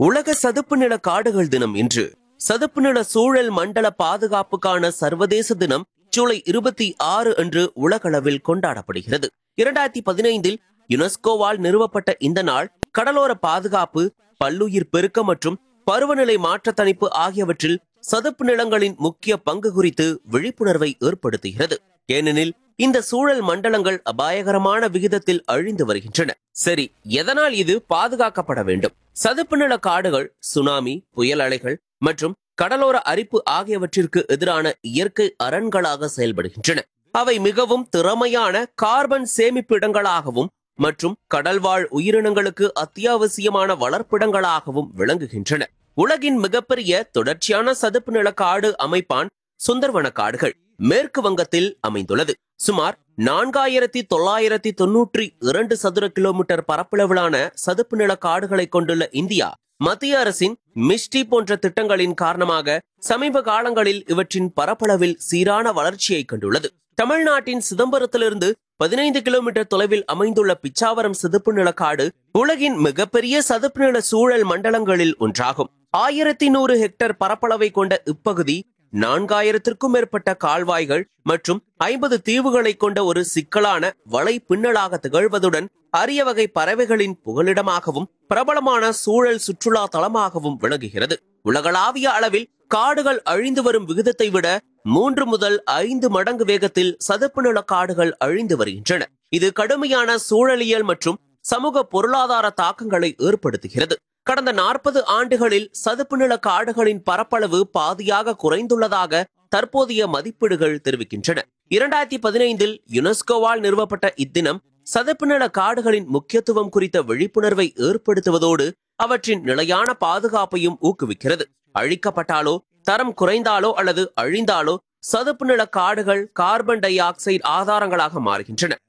உலக சதுப்பு நில காடுகள் தினம் இன்று சதுப்பு நில சூழல் மண்டல பாதுகாப்புக்கான சர்வதேச தினம் ஜூலை இருபத்தி ஆறு அன்று உலகளவில் கொண்டாடப்படுகிறது இரண்டாயிரத்தி பதினைந்தில் யுனெஸ்கோவால் நிறுவப்பட்ட இந்த நாள் கடலோர பாதுகாப்பு பல்லுயிர் பெருக்கம் மற்றும் பருவநிலை மாற்ற தணிப்பு ஆகியவற்றில் சதுப்பு நிலங்களின் முக்கிய பங்கு குறித்து விழிப்புணர்வை ஏற்படுத்துகிறது ஏனெனில் இந்த சூழல் மண்டலங்கள் அபாயகரமான விகிதத்தில் அழிந்து வருகின்றன சரி எதனால் இது பாதுகாக்கப்பட வேண்டும் சதுப்பு நில காடுகள் சுனாமி புயல் அலைகள் மற்றும் கடலோர அரிப்பு ஆகியவற்றிற்கு எதிரான இயற்கை அரண்களாக செயல்படுகின்றன அவை மிகவும் திறமையான கார்பன் சேமிப்பிடங்களாகவும் மற்றும் கடல்வாழ் உயிரினங்களுக்கு அத்தியாவசியமான வளர்ப்பிடங்களாகவும் விளங்குகின்றன உலகின் மிகப்பெரிய தொடர்ச்சியான சதுப்பு நில காடு அமைப்பான் சுந்தர்வன காடுகள் மேற்கு வங்கத்தில் அமைந்துள்ளது சுமார் நான்காயிரத்தி தொள்ளாயிரத்தி தொன்னூற்றி இரண்டு சதுர கிலோமீட்டர் பரப்பளவிலான சதுப்பு நில காடுகளை கொண்டுள்ள இந்தியா மத்திய அரசின் மிஷ்டி போன்ற திட்டங்களின் காரணமாக சமீப காலங்களில் இவற்றின் பரப்பளவில் சீரான வளர்ச்சியை கண்டுள்ளது தமிழ்நாட்டின் சிதம்பரத்திலிருந்து பதினைந்து கிலோமீட்டர் தொலைவில் அமைந்துள்ள பிச்சாவரம் சதுப்பு நில காடு உலகின் மிகப்பெரிய சதுப்பு நில சூழல் மண்டலங்களில் ஒன்றாகும் ஆயிரத்தி நூறு ஹெக்டேர் பரப்பளவை கொண்ட இப்பகுதி நான்காயிரத்திற்கும் மேற்பட்ட கால்வாய்கள் மற்றும் ஐம்பது தீவுகளை கொண்ட ஒரு சிக்கலான வலை பின்னலாக திகழ்வதுடன் அரிய வகை பறவைகளின் புகலிடமாகவும் பிரபலமான சூழல் சுற்றுலா தலமாகவும் விளங்குகிறது உலகளாவிய அளவில் காடுகள் அழிந்து வரும் விகிதத்தை விட மூன்று முதல் ஐந்து மடங்கு வேகத்தில் சதுப்பு நில காடுகள் அழிந்து வருகின்றன இது கடுமையான சூழலியல் மற்றும் சமூக பொருளாதார தாக்கங்களை ஏற்படுத்துகிறது கடந்த நாற்பது ஆண்டுகளில் சதுப்பு நில காடுகளின் பரப்பளவு பாதியாக குறைந்துள்ளதாக தற்போதைய மதிப்பீடுகள் தெரிவிக்கின்றன இரண்டாயிரத்தி பதினைந்தில் யுனெஸ்கோவால் நிறுவப்பட்ட இத்தினம் சதுப்பு நில காடுகளின் முக்கியத்துவம் குறித்த விழிப்புணர்வை ஏற்படுத்துவதோடு அவற்றின் நிலையான பாதுகாப்பையும் ஊக்குவிக்கிறது அழிக்கப்பட்டாலோ தரம் குறைந்தாலோ அல்லது அழிந்தாலோ சதுப்பு நில காடுகள் கார்பன் டை ஆக்சைடு ஆதாரங்களாக மாறுகின்றன